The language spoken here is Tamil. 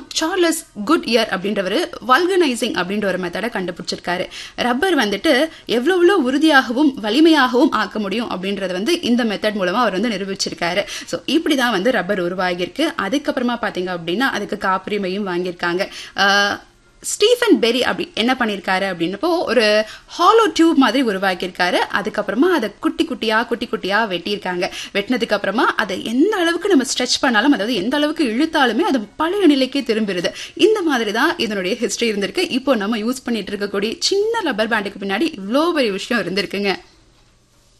சார்லஸ் குட் இயர் அப்படின்றவர் வல்கனைசிங் அப்படின்ற ஒரு மெத்தடை கண்டுபிடிச்சிருக்காரு ரப்பர் வந்துட்டு எவ்வளவு எவ்வளவு உறுதியாகவும் வலிமையாகவும் ஆக்க முடியும் அப்படின்றத வந்து இந்த மெத்தட் மூலமா அவர் வந்து நிரூபிச்சிருக்காரு ஸோ இப்படிதான் வந்து ரப்பர் உருவாகியிருக்கு அதுக்கப்புறமா பாத்தீங்க அப்படின்னா அதுக்கு காப்புரிமையும் வாங்கியிருக்காங்க ஆஹ், ஸ்டீஃபன் பெரி அப்படி என்ன பண்ணியிருக்காரு அப்படின்னப்போ ஒரு ஹாலோ டியூப் மாதிரி உருவாக்கியிருக்காரு அதுக்கப்புறமா அதை குட்டி குட்டியா குட்டி குட்டியா வெட்டியிருக்காங்க வெட்டினதுக்கு அப்புறமா அதை எந்த அளவுக்கு நம்ம ஸ்ட்ரெச் பண்ணாலும் அதாவது எந்த அளவுக்கு இழுத்தாலுமே அது பழைய நிலைக்கே திரும்பிடுது இந்த மாதிரி தான் இதனுடைய ஹிஸ்டரி இருந்திருக்கு இப்போ நம்ம யூஸ் பண்ணிட்டு இருக்கக்கூடிய சின்ன ரப்பர் பேண்டுக்கு பின்னாடி இவ்வளோ பெரிய விஷயம் இருந்திருக்குங்க